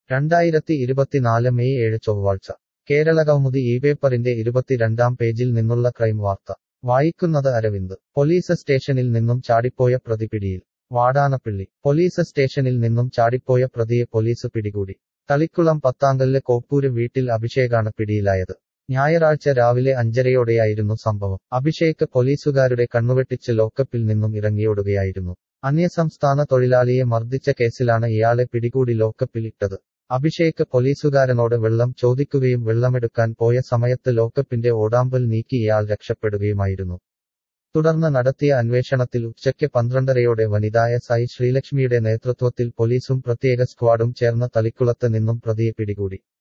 രണ്ടായിരത്തി ഇരുപത്തിനാല് മെയ് ഏഴ് ചൊവ്വാഴ്ച കേരളകൗമുദി ഈ പേപ്പറിന്റെ ഇരുപത്തിരണ്ടാം പേജിൽ നിന്നുള്ള ക്രൈം വാർത്ത വായിക്കുന്നത് അരവിന്ദ് പോലീസ് സ്റ്റേഷനിൽ നിന്നും ചാടിപ്പോയ പ്രതി പിടിയിൽ വാടാനപ്പിള്ളി പോലീസ് സ്റ്റേഷനിൽ നിന്നും ചാടിപ്പോയ പ്രതിയെ പോലീസ് പിടികൂടി തളിക്കുളം പത്താങ്കല്ല് കോപ്പൂര് വീട്ടിൽ അഭിഷേകാണ് പിടിയിലായത് ഞായറാഴ്ച രാവിലെ അഞ്ചരയോടെയായിരുന്നു സംഭവം അഭിഷേക് പോലീസുകാരുടെ കണ്ണുവെട്ടിച്ച് ലോക്കപ്പിൽ നിന്നും ഇറങ്ങിയോടുകയായിരുന്നു അന്യസംസ്ഥാന തൊഴിലാളിയെ മർദ്ദിച്ച കേസിലാണ് ഇയാളെ പിടികൂടി ലോക്കപ്പിൽ ഇട്ടത് അഭിഷേക് പോലീസുകാരനോട് വെള്ളം ചോദിക്കുകയും വെള്ളമെടുക്കാൻ പോയ സമയത്ത് ലോക്കപ്പിന്റെ ഓടാമ്പൽ നീക്കി ഇയാൾ രക്ഷപ്പെടുകയുമായിരുന്നു തുടർന്ന് നടത്തിയ അന്വേഷണത്തിൽ ഉച്ചയ്ക്ക് പന്ത്രണ്ടരയോടെ വനിതാ എസ് ഐ ശ്രീലക്ഷ്മിയുടെ നേതൃത്വത്തിൽ പോലീസും പ്രത്യേക സ്ക്വാഡും ചേർന്ന് തളിക്കുളത്ത് നിന്നും പ്രതിയെ പിടികൂടി